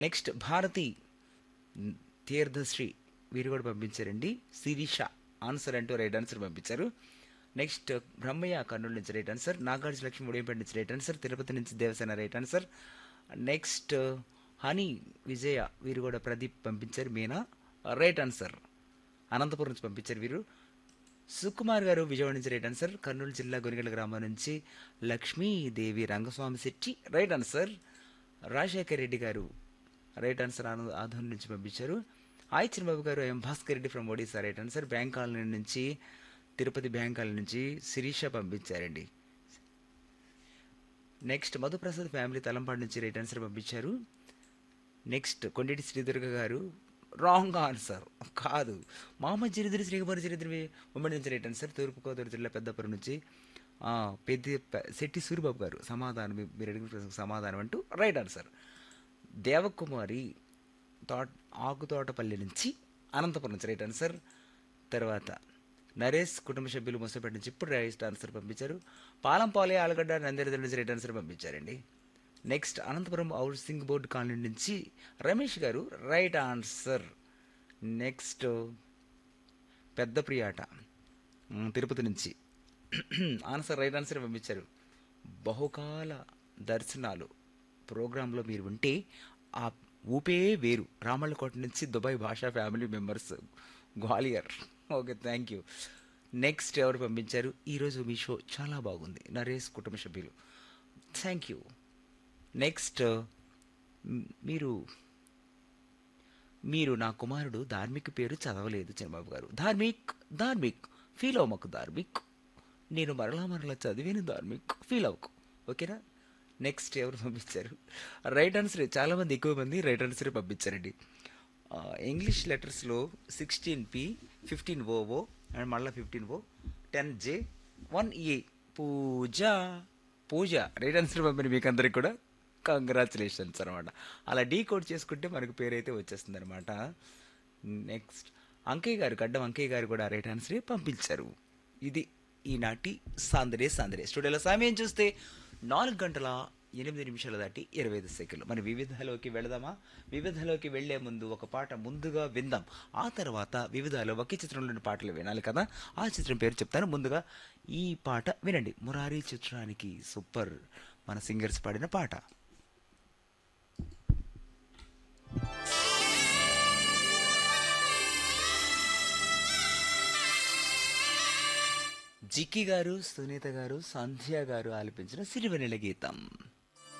next Bharati మ్, తీర్థశ్రీ వీరు కూడా పంపించారండి శిరీష ఆన్సర్ అంటూ రైట్ ఆన్సర్ పంపించారు నెక్స్ట్ బ్రహ్మయ్య కర్నూలు నుంచి రైట్ ఆన్సర్ నాగార్జున లక్ష్మి ఉదయంపేట నుంచి రైట్ ఆన్సర్ తిరుపతి నుంచి Devasena right answer next Honey Vijaya వీరు కూడా ప్రదీప్ పంపించారు మీనా రైట్ ఆన్సర్ అనంతపురం నుంచి పంపించారు వీరు సుకుమార్ గారు విజయవాడ నుంచి రైట్ ఆన్సర్ కర్నూలు జిల్లా గొనిగల గ్రామం నుంచి లక్ష్మీదేవి రంగస్వామి శెట్టి రైట్ ఆన్సర్ రాజశేఖర్ రెడ్డి గారు రైట్ ఆన్సర్ ఆనంద్ ఆధోన్ నుంచి పంపించారు హాయ్ చిన్నబాబు గారు M Bhaskar Reddy from Odisha right answer bank colony నుంచి తిరుపతి బ్యాంక్ కాలనీ నుంచి శిరీష పంపించారండి నెక్స్ట్ మధుప్రసాద్ ఫ్యామిలీ తలంపాడు నుంచి రైట్ ఆన్సర్ పంపించారు నెక్స్ట్ కొండేటి శ్రీదుర్గ గారు రాంగ్ ఆన్సర్ కాదు మామ చరిత్ర శ్రీకుమారి చరిత్ర ఉమ్మడి నుంచి రైట్ ఆన్సర్ తూర్పుగోదావరి జిల్లా పెద్దపురం నుంచి ఆ, పెద్ద పె- శెట్టి సూరిబాబు గారు సమాధానం మీ- మీరు అడిగిన ప్రశ్నకు సమాధానం అంటూ రైట్ ఆన్సర్ దేవకుమారి తోట ఆకుతోటపల్లి నుంచి అనంతపురం నుంచి రైట్ ఆన్సర్ తర్వాత నరేష్ కుటుంబ సభ్యులు మొసపేట నుంచి ఇప్పుడు రైట్ ఆన్సర్ పంపించారు పాలంపాలే ఆలగడ్డ నందిరద నుంచి రైట్ ఆన్సర్ పంపించారండి next Anantapuram housing board colony నుంచి రమేష్ గారు రైట్ ఆన్సర్ నెక్స్ట్ పెద్ద ప్రియాట మ్, తిరుపతి నుంచి ఆన్సర్ రైట్ ఆన్సర్ పంపించారు బహుకాల దర్శనాలు ప్రోగ్రాంలో మీరు ఉంటే ఆ ఊపే వేరు రామళ్ళకోట నుంచి Dubai Basha family members Gwalior okay thank you next ఎవరు పంపించారు ఈరోజు మీ షో చాలా బాగుంది నరేష్ కుటుంబ సభ్యులు థ్యాంక్ యూ నెక్స్ట్ మ్, మీరు మీరు నా కుమారుడు ధార్మిక్ పేరు చదవలేదు చంద్రబాబు గారు ధార్మిక్ ధార్మిక్ ఫీల్ అవ్వకు ధార్మిక్ నేను మరలా మరలా చదివాను ధార్మిక్ ఫీల్ అవ్వకు ఓకేనా నెక్స్ట్ ఎవరు పంపించారు రైట్ ఆన్సర్ చాలా మంది ఎక్కువ మంది రైట్ ఆన్సర్ పంపించారండి ఆ, ఇంగ్లీష్ లెటర్స్లో sixteen P fifteen O O and మళ్ళీ fifteen O ten J one A Pooja Pooja right answer పంపిన మీకు అందరికి కూడా కంగ్రాచులేషన్స్ అనమాట అలా డీ కోడ్ చేసుకుంటే మనకు పేరు అయితే వచ్చేస్తుంది అనమాట నెక్స్ట్ అంకయ్య గారు గడ్డం అంకయ్య గారు కూడా రైట్ ఆన్సరే పంపించారు ఇది ఈనాటి సాందరే సాందరే స్టూడియోలో సమయం చూస్తే నాలుగు గంటల ఎనిమిది నిమిషాలు దాటి ఇరవై ఐదు సెకండ్లు మన వివిధలోకి వెళదామా వివిధలోకి వెళ్లే ముందు ఒక పాట ముందుగా విందాం ఆ తర్వాత వివిధలో ఒకే చిత్రంలోని పాటలు వినాలి కదా ఆ చిత్రం పేరు చెప్తాను ముందుగా ఈ పాట వినండి మురారి చిత్రానికి సూపర్ మన సింగర్స్ పాడిన పాట జిక్కి గారు సునీత గారు సంధ్య గారు ఆలపించిన సిరివెన్నెల గీతం